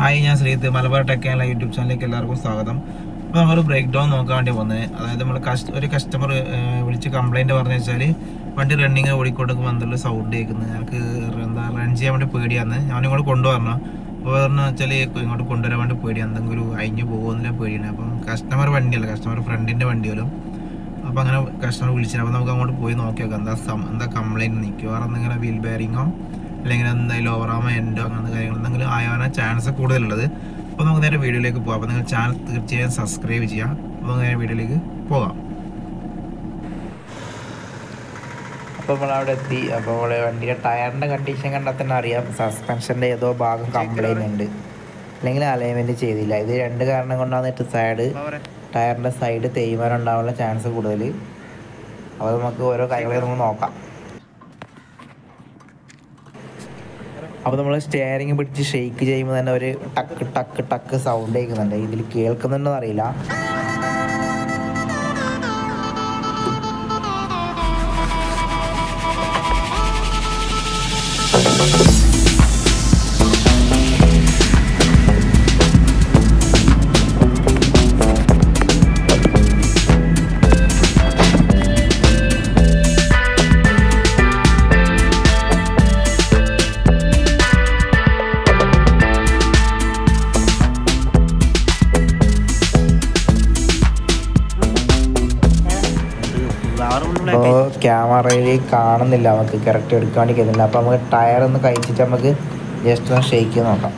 hi ഞാൻ Sreeth Malabar tech Kerala YouTube ചാനലിലേക്ക് എല്ലാവർക്കും സ്വാഗതം അപ്പോൾ നമ്മൾ ബ്രേക്ക് ഡൗൺ നോക്കാൻ വേണ്ടി വന്നത് അതായത് നമ്മൾ കസ്റ്റ ഒരു കസ്റ്റമർ വിളിച്ച് കംപ്ലൈൻറ്റ് പറഞ്ഞു വെച്ചാൽ വണ്ടി റണ്ണിങ് ഓടിക്കൊടുക്കുമ്പോൾ എന്തെങ്കിലും സൗണ്ട് കേൾക്കുന്നത് ഞങ്ങൾക്ക് എന്താ റൺ ചെയ്യാൻ വേണ്ടി പേടിയാണ് ഞാനിങ്ങോട്ട് കൊണ്ടുവരണം അപ്പോൾ പറഞ്ഞു വെച്ചാൽ ഇങ്ങോട്ട് കൊണ്ടുവരാൻ വേണ്ടി പേടി എന്തെങ്കിലും അഴിഞ്ഞു പോകുന്നില്ല പേടിയാണ് അപ്പം കസ്റ്റമർ വണ്ടിയല്ല കസ്റ്റമർ ഫ്രണ്ടിൻ്റെ വണ്ടിയല്ലോ അപ്പോൾ അങ്ങനെ കസ്റ്റമർ വിളിച്ചിട്ട് അപ്പോൾ നമുക്ക് അങ്ങോട്ട് പോയി നോക്കി നോക്കാം എന്താ സം എന്താ കംപ്ലൈൻറ്റ് നിൽക്കുവാറ് എന്തെങ്കിലും വീൽ ബെയറിങ്ങോ അല്ലെങ്കിൽ എന്തായാലും ഓവറാമോ എൻഡോ അങ്ങനത്തെ കാര്യങ്ങൾ എന്തെങ്കിലും ആയാൻ ചാൻസ് കൂടുതലുള്ളത് അപ്പോൾ നമുക്ക് നേരെ വീഡിയോയിലേക്ക് പോകാം അപ്പോൾ നിങ്ങൾ ചാനൽ തീർച്ചയായും സബ്സ്ക്രൈബ് ചെയ്യാം അപ്പോൾ നമുക്ക് നേരെ വീഡിയോയിലേക്ക് പോകാം അപ്പോൾ നമ്മൾ അവിടെ എത്തി അപ്പോൾ നമ്മളെ വണ്ടിയുടെ ടയറിൻ്റെ കണ്ടീഷൻ കണ്ടാൽ തന്നെ അറിയാം സസ്പെൻഷൻ്റെ ഏതോ ഭാഗം കംപ്ലൈൻറ്റ് ഉണ്ട് അല്ലെങ്കിൽ അലൈൻമെൻറ്റ് ചെയ്തില്ല ഇത് രണ്ട് കാരണം കൊണ്ടാണ് ഇട്ട് സൈഡ് ടയറിൻ്റെ സൈഡ് തേയ്മാനം ഉണ്ടാവാനുള്ള ചാൻസ് കൂടുതൽ അപ്പോൾ നമുക്ക് ഓരോ കാര്യങ്ങളൊക്കെ നമുക്ക് നോക്കാം അപ്പോൾ നമ്മൾ സ്റ്റിയറിംഗ് പിടിച്ച് ഷെയ്ക്ക് ചെയ്യുമ്പോൾ തന്നെ ഒരു ടക്ക് ടക്ക് ടക്ക് സൗണ്ട് കേൾക്കുന്നുണ്ട് ഇതിൽ കേൾക്കുന്നുണ്ടോ അറിയില്ല അപ്പോൾ ക്യാമറയിൽ കാണുന്നില്ല നമുക്ക് കറക്റ്റ് എടുക്കാൻ വേണ്ടി കഴിയുന്നില്ല അപ്പോൾ നമുക്ക് ടയർ ഒന്ന് കഴിച്ചിട്ട് നമുക്ക് ജസ്റ്റ് ഒന്ന് ഷെയ്ക്ക് ചെയ്ത് നോക്കാം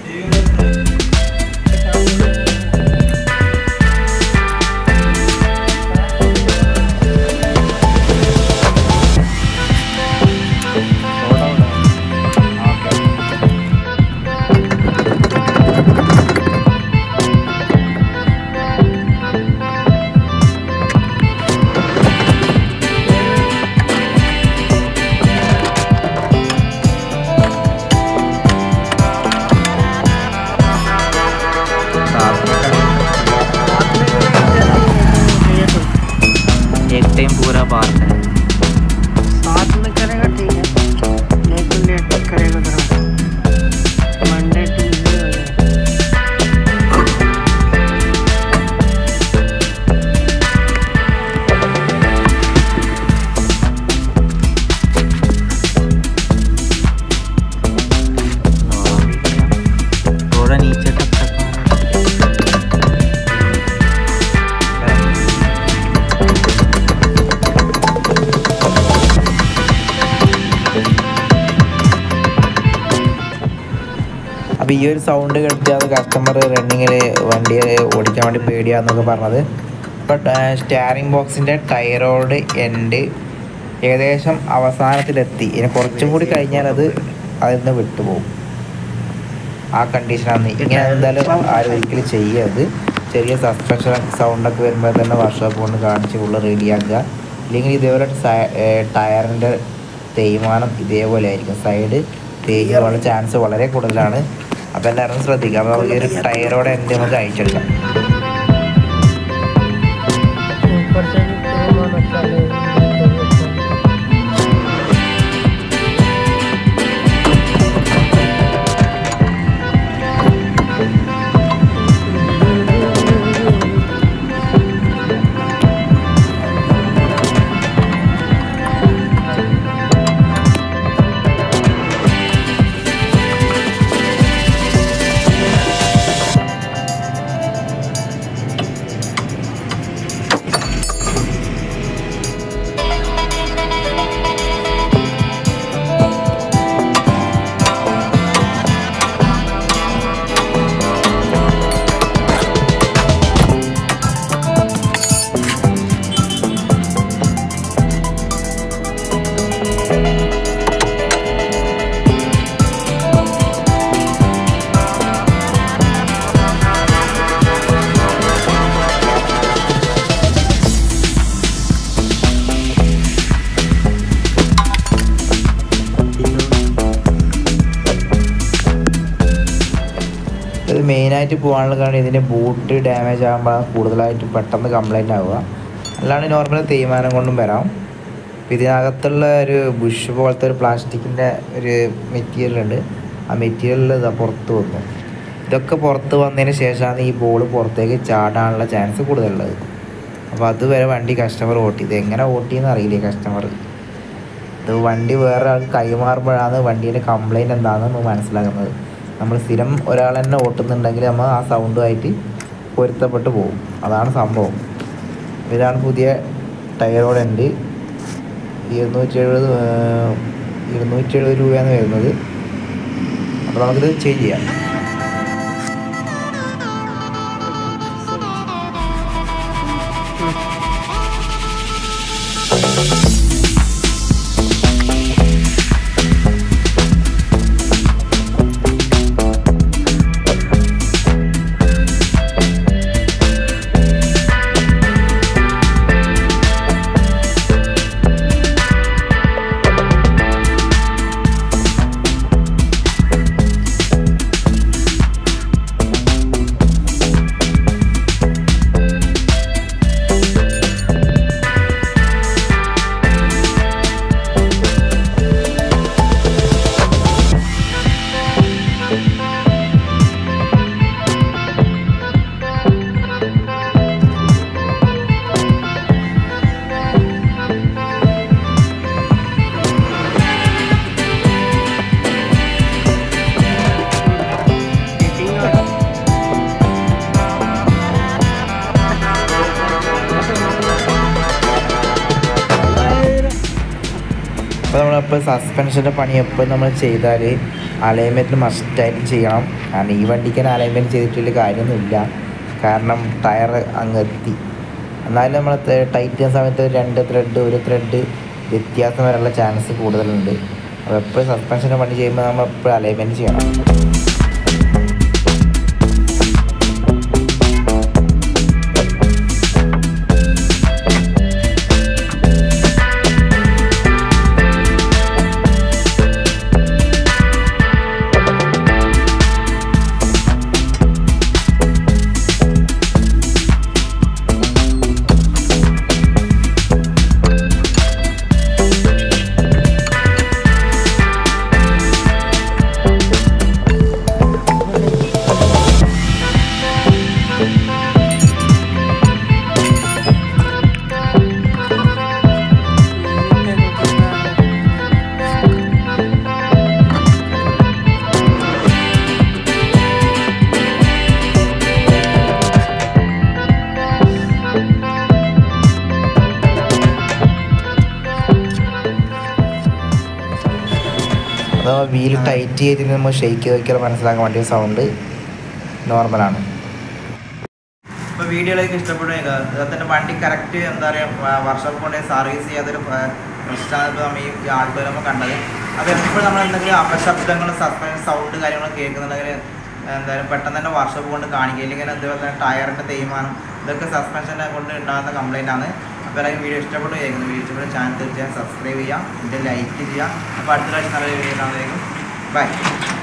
एक टाइम पूरा बात है साथ में करेगा ठीक है नहीं तो लेट तक करेगा जरा मंडे ट्यूजडे हो जाए थोड़ा नीचे तक तक അപ്പോൾ ഈ ഒരു സൗണ്ട് കേട്ടിട്ടാണ് കസ്റ്റമർ റണ്ണിങ്ങിൽ വണ്ടി ഓടിക്കാൻ വേണ്ടി പേടിയാന്നൊക്കെ പറഞ്ഞത് ഇപ്പോൾ സ്റ്റാറിംഗ് ബോക്സിൻ്റെ ടയറോട് എൻഡ് ഏകദേശം അവസാനത്തിലെത്തി ഇനി കുറച്ചും കൂടി കഴിഞ്ഞാൽ അത് അതിൽ നിന്ന് വിട്ടുപോകും ആ കണ്ടീഷനാണ് ഇങ്ങനെ എന്തായാലും ആരും ഒരിക്കലും ചെയ്യരുത് ചെറിയ സസ്പെൻഷൻ സൗണ്ടൊക്കെ വരുമ്പോൾ തന്നെ വർക്ക്ഷോപ്പ് കൊണ്ട് കാണിച്ച് ഫുള്ള് റെഡിയാക്കുക ഇല്ലെങ്കിൽ ഇതേപോലെ ടയറിൻ്റെ തേയ്മാനം ഇതേപോലെ ആയിരിക്കും സൈഡ് തേയ്യാനുള്ള ചാൻസ് വളരെ കൂടുതലാണ് അപ്പോൾ എല്ലാവരും ശ്രദ്ധിക്കുക അപ്പോൾ നമുക്ക് ഈ ഒരു ടയറോടെ എന്ത് നമുക്ക് അയച്ചെടുക്കാം ऊपर से भी पूरा बच्चा ले ഇത് മെയിനായിട്ട് പോകാനുള്ള കാരണം ഇതിൻ്റെ ബൂട്ട് ഡാമേജ് ആകുമ്പോൾ കൂടുതലായിട്ട് പെട്ടെന്ന് കംപ്ലൈൻ്റ് ആവുക അല്ലാണ്ട് നോർമൽ തേയ്മാനം കൊണ്ടും വരാം അപ്പം ഇതിനകത്തുള്ള ഒരു ബുഷ് പോലത്തെ ഒരു പ്ലാസ്റ്റിക്കിൻ്റെ ഒരു മെറ്റീരിയൽ ഉണ്ട് ആ മെറ്റീരിയലിൽ ഇതാ പുറത്ത് വന്നു ഇതൊക്കെ പുറത്ത് വന്നതിന് ശേഷമാണ് ഈ ബോൾ പുറത്തേക്ക് ചാടാനുള്ള ചാൻസ് കൂടുതലുള്ളത് അപ്പോൾ അതുവരെ വണ്ടി കസ്റ്റമർ ഓട്ടി ഇത് എങ്ങനെ ഓട്ടിയെന്ന് അറിയില്ല കസ്റ്റമർ ഇത് വണ്ടി വേറെ ആൾക്ക് കൈമാറുമ്പോഴാണ് വണ്ടീൻ്റെ കംപ്ലൈൻറ്റ് എന്താണെന്ന് നമ്മൾ മനസ്സിലാക്കുന്നത് നമ്മൾ സ്ഥിരം ഒരാൾ തന്നെ ഓട്ടുന്നുണ്ടെങ്കിൽ നമ്മൾ ആ സൗണ്ടുമായിട്ട് പൊരുത്തപ്പെട്ട് പോകും അതാണ് സംഭവം ഇതാണ് പുതിയ ടയറോടെ ഉണ്ട് ഇരുന്നൂറ്റി എഴുപത് ഇരുന്നൂറ്റി എഴുപത് രൂപയാണ് വരുന്നത് അപ്പോൾ നമുക്കിത് ചേഞ്ച് ചെയ്യാം അപ്പോൾ നമ്മളപ്പോൾ സസ്പെൻഷൻ്റെ പണി എപ്പോൾ നമ്മൾ ചെയ്താൽ അലൈൻമെൻറ്റ് മസ്റ്റായിട്ട് ചെയ്യണം കാരണം ഈ വണ്ടിക്ക് തന്നെ അലൈൻമെൻറ്റ് ചെയ്തിട്ട് വലിയ കാര്യമൊന്നുമില്ല കാരണം ടയർ അങ്ങ് എത്തി എന്നാലും നമ്മൾ ടൈറ്റ് ചെയ്യുന്ന സമയത്ത് രണ്ട് ത്രെഡ് ഒരു ത്രെഡ് വ്യത്യാസം വരാനുള്ള ചാൻസ് കൂടുതലുണ്ട് അപ്പോൾ എപ്പോഴും സസ്പെൻഷൻ്റെ പണി ചെയ്യുമ്പോൾ നമ്മൾ എപ്പോഴും അലൈൻമെൻറ്റ് ചെയ്യണം അഥവാ വീല് ടൈറ്റ് ചെയ്തിട്ട് നമ്മൾ ഷെയ്ക്ക് ചെയ്ത് നോക്കിയാൽ മനസ്സിലാക്കാൻ വേണ്ടി സൗണ്ട് നോർമലാണ് ഇപ്പോൾ വീഡിയോയിലേക്ക് ഇഷ്ടപ്പെടുക അതുപോലെ തന്നെ വണ്ടി കറക്റ്റ് എന്താ പറയുക വർഷോപ്പ് കൊണ്ട് സർവീസ് ചെയ്യാത്തൊരു പ്രശ്നമാണ് ഇപ്പോൾ നമ്മൾ ഈ ആൾക്കാർ നമ്മൾ കണ്ടത് അപ്പോൾ എപ്പോഴും നമ്മൾ എന്തെങ്കിലും അപശബ്ദങ്ങൾ സസ്പെൻസ് സൗണ്ട് കാര്യങ്ങളൊക്കെ കേൾക്കുന്നുണ്ടെങ്കിൽ എന്തായാലും പെട്ടെന്ന് തന്നെ വർഷോപ്പ് കൊണ്ട് കാണിക്കുക ഇല്ലെങ്കിൽ അതുപോലെ തന്നെ ടയറിൻ്റെ തേയ്മാനം ഇതൊക്കെ സസ്പെൻഷനെ കൊണ്ട് ഉണ്ടാകുന്ന കംപ്ലൈൻ്റ് ആണ് അപ്പോൾ എല്ലാവരും വീഡിയോ ഇഷ്ടപ്പെട്ടു കേൾക്കുന്നു വീഡിയോ ഇഷ്ടപ്പെട്ട ചാനൽ തീർച്ചയായും സബ്സ്ക്രൈബ് ചെയ്യുക എന്നിട്ട് ലൈക്ക് ചെയ്യുക അപ്പോൾ അടുത്ത പ്രാവശ്യം നല്ല വീഡിയോ കാണുന്നതായിരിക്കും ബൈ